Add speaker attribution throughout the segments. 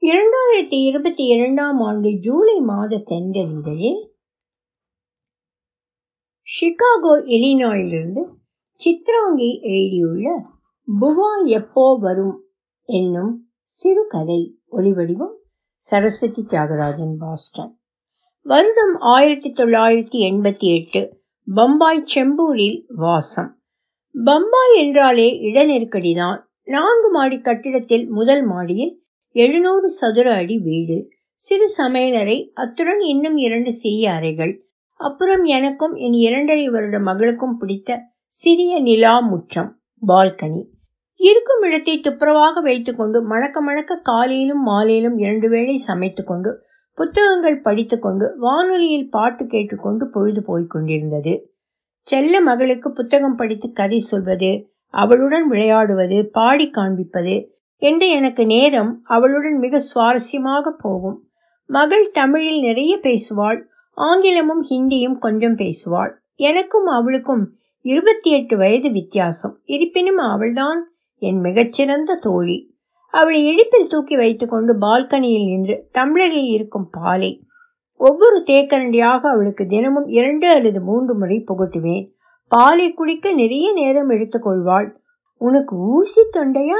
Speaker 1: இரண்டாயிரத்தி இருபத்தி இரண்டாம் ஆண்டு ஜூலை மாத தென்றல் இதழில் சிகாகோ இலினாயிலிருந்து சித்ராங்கி எழுதியுள்ள புவா எப்போ வரும் என்னும் சிறுகதை ஒலிவடிவம் சரஸ்வதி தியாகராஜன் பாஸ்டன் வருடம் ஆயிரத்தி தொள்ளாயிரத்தி எண்பத்தி எட்டு பம்பாய் செம்பூரில் வாசம் பம்பாய் என்றாலே இட நெருக்கடிதான் நான்கு மாடி கட்டிடத்தில் முதல் மாடியில் எழுநூறு சதுர அடி வீடு சிறு சமையலறை அத்துடன் இன்னும் இரண்டு சிறிய அறைகள் அப்புறம் எனக்கும் என் இரண்டரை வருட மகளுக்கும் பிடித்த சிறிய நிலா முற்றம் பால்கனி இருக்கும் இடத்தை துப்புரவாக வைத்துக்கொண்டு மணக்க மணக்க காலையிலும் மாலையிலும் இரண்டு வேளை சமைத்து கொண்டு புத்தகங்கள் படித்துக்கொண்டு வானொலியில் பாட்டு கேட்டுக்கொண்டு பொழுது போய்கொண்டிருந்தது செல்ல மகளுக்கு புத்தகம் படித்து கதை சொல்வது அவளுடன் விளையாடுவது பாடி காண்பிப்பது என்று எனக்கு நேரம் அவளுடன் மிக சுவாரஸ்யமாக போகும் மகள் தமிழில் நிறைய பேசுவாள் ஆங்கிலமும் ஹிந்தியும் கொஞ்சம் பேசுவாள் எனக்கும் அவளுக்கும் இருபத்தி எட்டு வயது வித்தியாசம் இருப்பினும் அவள்தான் என் மிகச்சிறந்த தோழி அவளை இடுப்பில் தூக்கி வைத்துக்கொண்டு பால்கனியில் நின்று டம்ளரில் இருக்கும் பாலை ஒவ்வொரு தேக்கரண்டியாக அவளுக்கு தினமும் இரண்டு அல்லது மூன்று முறை புகட்டுவேன் பாலை குடிக்க நிறைய நேரம் எடுத்துக்கொள்வாள் உனக்கு ஊசி தொண்டையா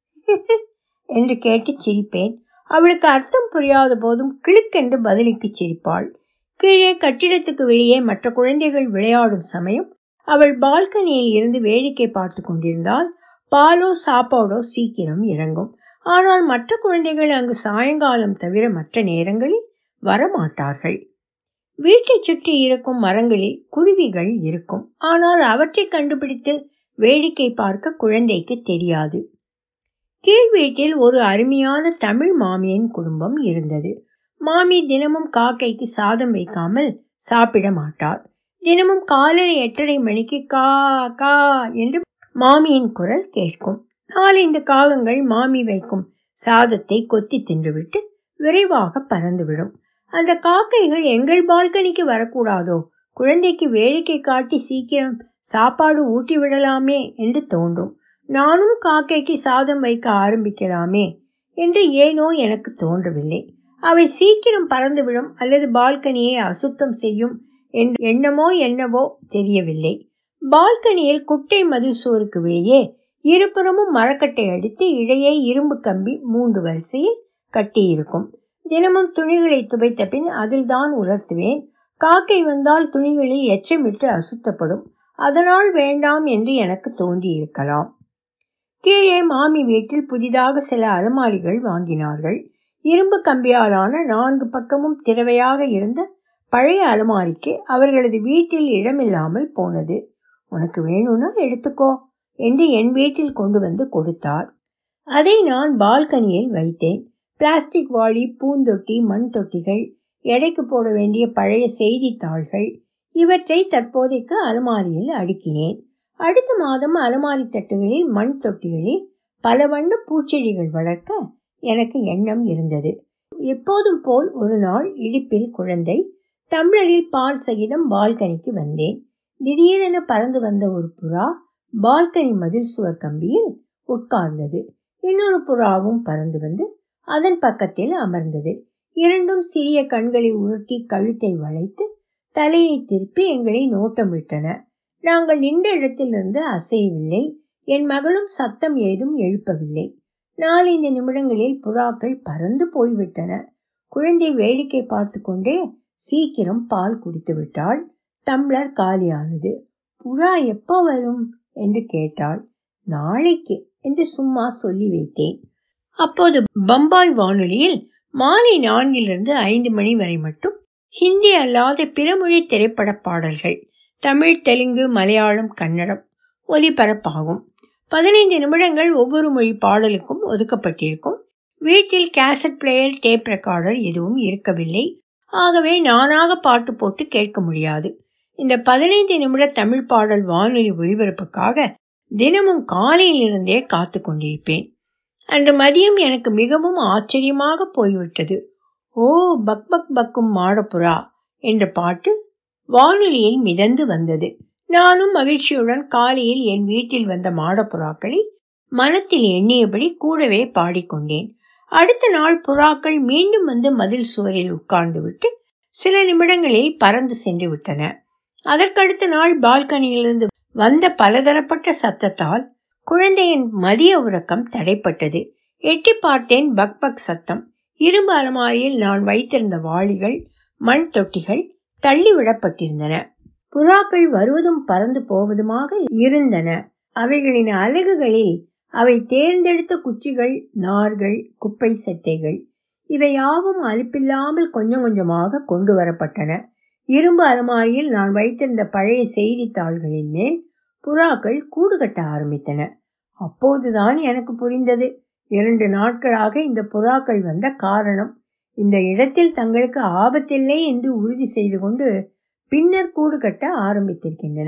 Speaker 1: என்று கேட்டு சிரிப்பேன் அவளுக்கு அர்த்தம் புரியாத போதும் கிளுக்கென்று பதிலுக்கு சிரிப்பாள் கீழே கட்டிடத்துக்கு வெளியே மற்ற குழந்தைகள் விளையாடும் சமயம் அவள் பால்கனியில் இருந்து வேடிக்கை பார்த்து கொண்டிருந்தால் பாலோ சாப்பாடோ சீக்கிரம் இறங்கும் ஆனால் மற்ற குழந்தைகள் அங்கு சாயங்காலம் தவிர மற்ற நேரங்களில் வரமாட்டார்கள் வீட்டை சுற்றி இருக்கும் மரங்களில் குருவிகள் இருக்கும் ஆனால் அவற்றை கண்டுபிடித்து வேடிக்கை பார்க்க குழந்தைக்கு தெரியாது கீழ் வீட்டில் ஒரு அருமையான தமிழ் மாமியின் குடும்பம் இருந்தது மாமி தினமும் காக்கைக்கு சாதம் வைக்காமல் சாப்பிட மாட்டார் தினமும் காலரை எட்டரை மணிக்கு கா கா என்று மாமியின் குரல் கேட்கும் நாலைந்து காகங்கள் மாமி வைக்கும் சாதத்தை கொத்தி தின்றுவிட்டு விரைவாக பறந்துவிடும் அந்த காக்கைகள் எங்கள் பால்கனிக்கு வரக்கூடாதோ குழந்தைக்கு வேடிக்கை காட்டி சீக்கிரம் சாப்பாடு ஊட்டி விடலாமே என்று தோன்றும் நானும் காக்கைக்கு சாதம் வைக்க ஆரம்பிக்கலாமே என்று ஏனோ எனக்கு தோன்றவில்லை அவை சீக்கிரம் பறந்துவிடும் அல்லது பால்கனியை அசுத்தம் செய்யும் என்று எண்ணமோ என்னவோ தெரியவில்லை பால்கனியில் குட்டை மதில் சோருக்கு வெளியே இருபுறமும் மரக்கட்டை அடித்து இடையே இரும்பு கம்பி மூன்று வரிசையில் கட்டியிருக்கும் தினமும் துணிகளை துவைத்த பின் அதில் தான் உலர்த்துவேன் காக்கை வந்தால் துணிகளில் எச்சமிட்டு அசுத்தப்படும் அதனால் வேண்டாம் என்று எனக்கு தோன்றியிருக்கலாம் கீழே மாமி வீட்டில் புதிதாக சில அலமாரிகள் வாங்கினார்கள் இரும்பு கம்பியாலான நான்கு பக்கமும் திறவையாக இருந்த பழைய அலமாரிக்கு அவர்களது வீட்டில் இடமில்லாமல் போனது உனக்கு வேணும்னா எடுத்துக்கோ என்று என் வீட்டில் கொண்டு வந்து கொடுத்தார் அதை நான் பால்கனியில் வைத்தேன் பிளாஸ்டிக் வாளி பூந்தொட்டி மண் தொட்டிகள் எடைக்கு போட வேண்டிய பழைய செய்தித்தாள்கள் இவற்றை தற்போதைக்கு அலமாரியில் அடுக்கினேன் அடுத்த மாதம் அலமாரி தட்டுகளில் மண் தொட்டிகளில் பல வண்ண பூச்செடிகள் வளர்க்க எனக்கு எண்ணம் இருந்தது எப்போதும் போல் ஒரு நாள் இடுப்பில் குழந்தை டம்ளரில் பால் சகிதம் பால்கனிக்கு வந்தேன் திடீரென பறந்து வந்த ஒரு புறா பால்கனி மதில் சுவர் கம்பியில் உட்கார்ந்தது இன்னொரு புறாவும் பறந்து வந்து அதன் பக்கத்தில் அமர்ந்தது இரண்டும் சிறிய கண்களை உருட்டி கழுத்தை வளைத்து தலையை திருப்பி எங்களை நோட்டம் விட்டன நாங்கள் நின்ற இடத்திலிருந்து அசையவில்லை என் மகளும் சத்தம் ஏதும் எழுப்பவில்லை நாலஞ்சு நிமிடங்களில் புறாக்கள் பறந்து போய்விட்டன குழந்தை வேடிக்கை பார்த்து கொண்டே சீக்கிரம் பால் குடித்து விட்டாள் டம்ளர் காலியானது புறா எப்போ வரும் என்று கேட்டாள் நாளைக்கு என்று சும்மா சொல்லி வைத்தேன் அப்போது பம்பாய் வானொலியில் மாலை நான்கிலிருந்து ஐந்து மணி வரை மட்டும் ஹிந்தி அல்லாத பிறமொழி திரைப்பட பாடல்கள் தமிழ் தெலுங்கு மலையாளம் கன்னடம் ஒலிபரப்பாகும் பதினைந்து நிமிடங்கள் ஒவ்வொரு மொழி பாடலுக்கும் ஒதுக்கப்பட்டிருக்கும் வீட்டில் கேசட் பிளேயர் டேப் ரெக்கார்டர் எதுவும் இருக்கவில்லை ஆகவே நானாக பாட்டு போட்டு கேட்க முடியாது இந்த பதினைந்து நிமிட தமிழ் பாடல் வானொலி ஒலிபரப்புக்காக தினமும் காலையிலிருந்தே காத்து கொண்டிருப்பேன் அன்று மதியம் எனக்கு மிகவும் ஆச்சரியமாக போய்விட்டது ஓ பக் பக் பக்கும் மாடப்புறா என்ற பாட்டு வானொலியில் மிதந்து வந்தது நானும் மகிழ்ச்சியுடன் காலையில் என் வீட்டில் வந்த மாடப்புறாக்களை மனத்தில் எண்ணியபடி கூடவே பாடிக்கொண்டேன் அடுத்த நாள் புறாக்கள் மீண்டும் வந்து மதில் சுவரில் உட்கார்ந்து விட்டு சில நிமிடங்களில் பறந்து சென்று விட்டன அதற்கடுத்த நாள் பால்கனியிலிருந்து வந்த பலதரப்பட்ட சத்தத்தால் குழந்தையின் மதிய உறக்கம் தடைப்பட்டது எட்டி பார்த்தேன் பக் பக் சத்தம் இரும்பு அலமாரியில் நான் வைத்திருந்த வாளிகள் மண் தொட்டிகள் தள்ளிவிடப்பட்டிருந்தன புறாக்கள் வருவதும் பறந்து போவதுமாக இருந்தன அவைகளின் அலகுகளில் அவை தேர்ந்தெடுத்த குச்சிகள் நார்கள் குப்பை செத்தைகள் இவை யாவும் அலுப்பில்லாமல் கொஞ்சம் கொஞ்சமாக கொண்டு வரப்பட்டன இரும்பு அலமாரியில் நான் வைத்திருந்த பழைய செய்தித்தாள்களின் மேல் புறாக்கள் கூடு கட்ட ஆரம்பித்தன அப்போதுதான் எனக்கு புரிந்தது இரண்டு நாட்களாக இந்த புறாக்கள் வந்த காரணம் இந்த இடத்தில் தங்களுக்கு ஆபத்தில்லை என்று உறுதி செய்து கொண்டு பின்னர் கூடு கட்ட ஆரம்பித்திருக்கின்றன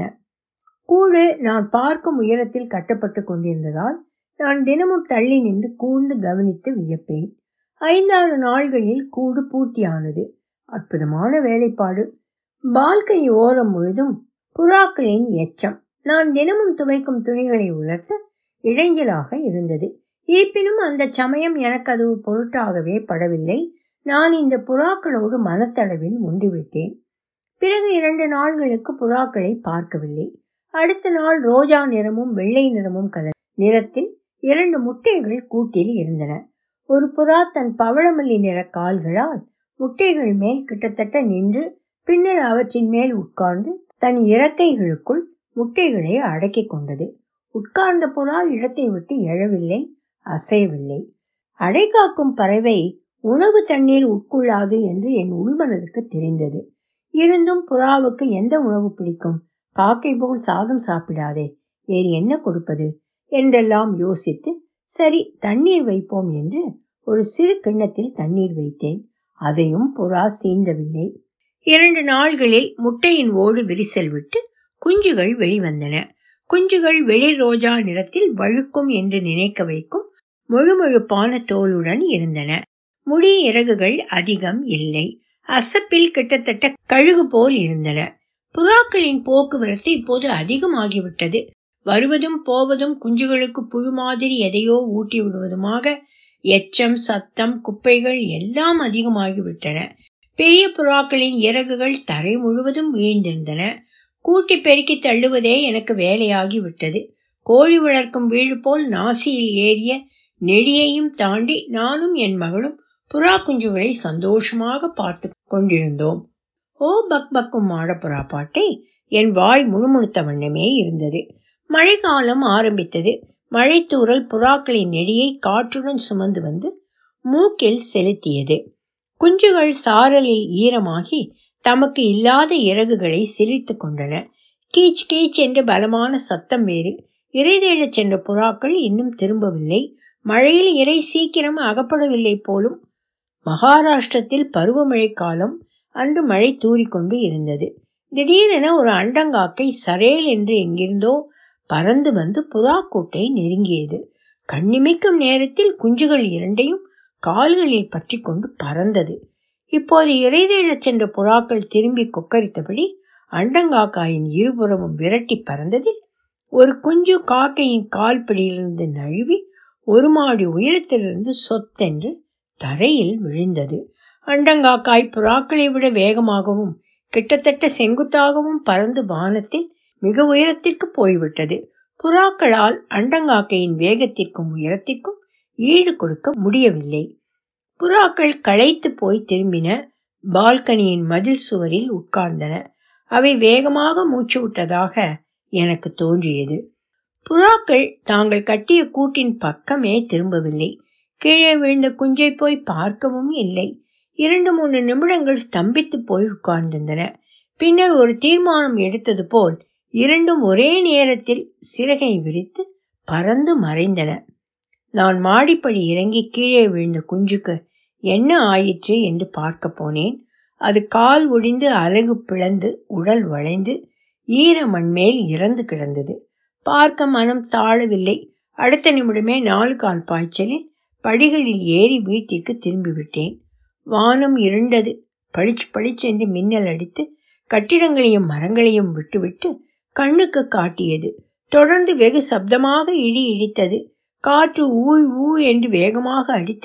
Speaker 1: கூடு நான் பார்க்கும் உயரத்தில் கட்டப்பட்டு கொண்டிருந்ததால் நான் தினமும் தள்ளி நின்று கூர்ந்து கவனித்து வியப்பேன் ஐந்தாறு நாள்களில் கூடு பூர்த்தியானது அற்புதமான வேலைப்பாடு பால்கனி ஓரம் முழுதும் புறாக்களின் எச்சம் நான் தினமும் துவைக்கும் துணிகளை உலர்த்த இடைஞ்சலாக இருந்தது இருப்பினும் அந்த சமயம் எனக்கு அது பொருட்டாகவே படவில்லை நான் இந்த புறாக்களோடு மனத்தளவில் ஒன்றிவிட்டேன் பிறகு இரண்டு நாள்களுக்கு புறாக்களை பார்க்கவில்லை அடுத்த நாள் ரோஜா நிறமும் வெள்ளை நிறமும் கலந்த நிறத்தில் இரண்டு முட்டைகள் கூட்டில் இருந்தன ஒரு புறா தன் பவளமல்லி நிற கால்களால் முட்டைகள் மேல் கிட்டத்தட்ட நின்று பின்னர் அவற்றின் மேல் உட்கார்ந்து தன் இறக்கைகளுக்குள் முட்டைகளை அடக்கிக் கொண்டது உட்கார்ந்த புறா இடத்தை விட்டு எழவில்லை அசையவில்லை அடைகாக்கும் பறவை உணவு தண்ணீர் உட்கொள்ளாது என்று என் உள்மனதுக்கு தெரிந்தது இருந்தும் புறாவுக்கு எந்த உணவு பிடிக்கும் காக்கை போல் சாதம் சாப்பிடாதே வேறு என்ன கொடுப்பது என்றெல்லாம் யோசித்து சரி தண்ணீர் வைப்போம் என்று ஒரு சிறு கிண்ணத்தில் தண்ணீர் வைத்தேன் அதையும் புறா சீந்தவில்லை இரண்டு நாள்களில் முட்டையின் ஓடு விரிசல் விட்டு குஞ்சுகள் வெளிவந்தன குஞ்சுகள் வெளிர் ரோஜா நிறத்தில் வழுக்கும் என்று நினைக்க வைக்கும் முழுமுழுப்பான தோலுடன் இருந்தன முடி இறகுகள் அதிகம் இல்லை அசப்பில் கிட்டத்தட்ட கழுகு போல் இருந்தன புறாக்களின் போக்குவரத்து இப்போது அதிகமாகிவிட்டது வருவதும் போவதும் குஞ்சுகளுக்கு புழு மாதிரி எதையோ ஊட்டி விடுவதுமாக எச்சம் சத்தம் குப்பைகள் எல்லாம் அதிகமாகிவிட்டன பெரிய புறாக்களின் இறகுகள் தரை முழுவதும் வீழ்ந்திருந்தன கூட்டி பெருக்கி தள்ளுவதே எனக்கு வேலையாகி விட்டது கோழி வளர்க்கும் வீடு போல் நாசியில் ஏறிய நெடியையும் தாண்டி நானும் என் மகளும் புறா குஞ்சுகளை சந்தோஷமாக பார்த்து கொண்டிருந்தோம் ஓ பக் பக்கும் மாடப்புறா பாட்டை என் வாய் முணுமுணுத்த வண்ணமே இருந்தது மழைக்காலம் ஆரம்பித்தது மழைத்தூறல் புறாக்களின் நெடியை காற்றுடன் சுமந்து வந்து மூக்கில் செலுத்தியது குஞ்சுகள் சாரலில் ஈரமாகி தமக்கு இல்லாத இறகுகளை சிரித்து கொண்டன கீச் கீச் என்று பலமான சத்தம் வேறு இறை தேடச் சென்ற புறாக்கள் இன்னும் திரும்பவில்லை மழையில் இறை சீக்கிரம் அகப்படவில்லை போலும் மகாராஷ்டிரத்தில் பருவமழை காலம் அன்று மழை தூறிக்கொண்டு இருந்தது திடீரென ஒரு அண்டங்காக்கை சரேல் என்று எங்கிருந்தோ பறந்து வந்து புறாக்கூட்டை நெருங்கியது கண்ணிமைக்கும் நேரத்தில் குஞ்சுகள் இரண்டையும் கால்களில் பற்றி கொண்டு பறந்தது இப்போது இறை தேடச் சென்ற புறாக்கள் திரும்பி கொக்கரித்தபடி அண்டங்காக்காயின் இருபுறமும் விரட்டி பறந்ததில் ஒரு குஞ்சு காக்கையின் கால்படியிலிருந்து நழுவி ஒரு மாடி உயரத்திலிருந்து சொத்தென்று தரையில் விழுந்தது அண்டங்காக்காய் புறாக்களை விட வேகமாகவும் கிட்டத்தட்ட செங்குத்தாகவும் பறந்து வானத்தில் மிக உயரத்திற்கு போய்விட்டது புறாக்களால் அண்டங்காக்கையின் வேகத்திற்கும் உயரத்திற்கும் ஈடு கொடுக்க முடியவில்லை புறாக்கள் களைத்து போய் திரும்பின பால்கனியின் மதில் சுவரில் உட்கார்ந்தன அவை வேகமாக மூச்சு விட்டதாக எனக்கு தோன்றியது புறாக்கள் தாங்கள் கட்டிய கூட்டின் பக்கமே திரும்பவில்லை கீழே விழுந்த குஞ்சை போய் பார்க்கவும் இல்லை இரண்டு மூணு நிமிடங்கள் ஸ்தம்பித்து போய் உட்கார்ந்திருந்தன பின்னர் ஒரு தீர்மானம் எடுத்தது போல் இரண்டும் ஒரே நேரத்தில் சிறகை விரித்து பறந்து மறைந்தன நான் மாடிப்படி இறங்கி கீழே விழுந்த குஞ்சுக்கு என்ன ஆயிற்று என்று பார்க்க போனேன் அது கால் ஒடிந்து அலகு பிளந்து உடல் வளைந்து ஈர மண்மேல் இறந்து கிடந்தது பார்க்க மனம் தாழவில்லை அடுத்த நிமிடமே நாலு கால் பாய்ச்சலில் படிகளில் ஏறி வீட்டிற்கு திரும்பிவிட்டேன் வானம் இருண்டது பளிச்சு பளிச்சென்று மின்னல் அடித்து கட்டிடங்களையும் மரங்களையும் விட்டுவிட்டு கண்ணுக்கு காட்டியது தொடர்ந்து வெகு சப்தமாக இடி இடித்தது காற்று ஊய் ஊ என்று வேகமாக அடித்து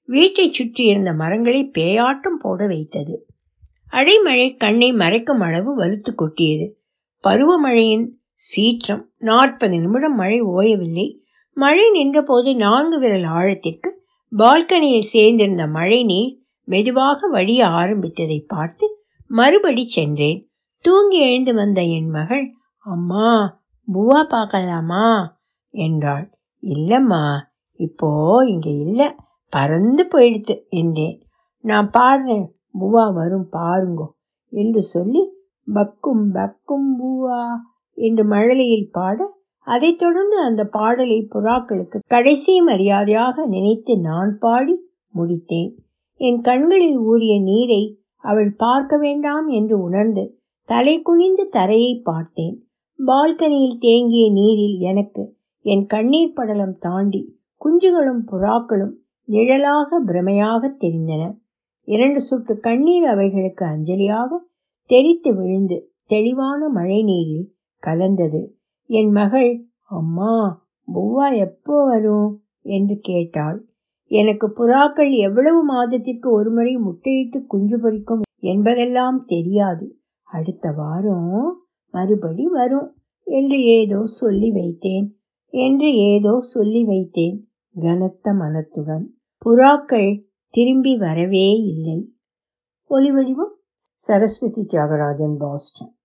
Speaker 1: வீட்டைச் சுற்றி இருந்த மரங்களை பேயாட்டம் போட வைத்தது அடைமழை கண்ணை மறைக்கும் அளவு வலுத்து கொட்டியது பருவமழையின் சீற்றம் நாற்பது நிமிடம் மழை ஓயவில்லை மழை நின்றபோது நான்கு விரல் ஆழத்திற்கு பால்கனியில் சேர்ந்திருந்த மழை நீர் மெதுவாக வழிய ஆரம்பித்ததை பார்த்து மறுபடி சென்றேன் தூங்கி எழுந்து வந்த என் மகள் அம்மா புவா பார்க்கலாமா என்றாள் இல்லைம்மா இப்போ இங்கே இல்லை பறந்து போயிடுத்து என்றேன் நான் பாடுறேன் புவா வரும் பாருங்கோ என்று சொல்லி பக்கும் பக்கும் பூவா என்று மழலையில் பாட அதைத் தொடர்ந்து அந்த பாடலை புறாக்களுக்கு கடைசி மரியாதையாக நினைத்து நான் பாடி முடித்தேன் என் கண்களில் ஊறிய நீரை அவள் பார்க்க வேண்டாம் என்று உணர்ந்து தலை குனிந்து தரையை பார்த்தேன் பால்கனியில் தேங்கிய நீரில் எனக்கு என் கண்ணீர் படலம் தாண்டி குஞ்சுகளும் புறாக்களும் நிழலாக பிரமையாக தெரிந்தன இரண்டு சொட்டு கண்ணீர் அவைகளுக்கு அஞ்சலியாக தெரித்து விழுந்து தெளிவான மழை நீரில் கலந்தது என் மகள் அம்மா புவ்வா எப்போ வரும் என்று கேட்டாள் எனக்கு புறாக்கள் எவ்வளவு மாதத்திற்கு ஒருமுறை முட்டையிட்டு குஞ்சு பொறிக்கும் என்பதெல்லாம் தெரியாது அடுத்த வாரம் மறுபடி வரும் என்று ஏதோ சொல்லி வைத்தேன் என்று ஏதோ சொல்லி வைத்தேன் கனத்த மனத்துடன் புறாக்கள் திரும்பி வரவே இல்லை ஒலிவடிவம் சரஸ்வதி தியாகராஜன் பாஸ்டன்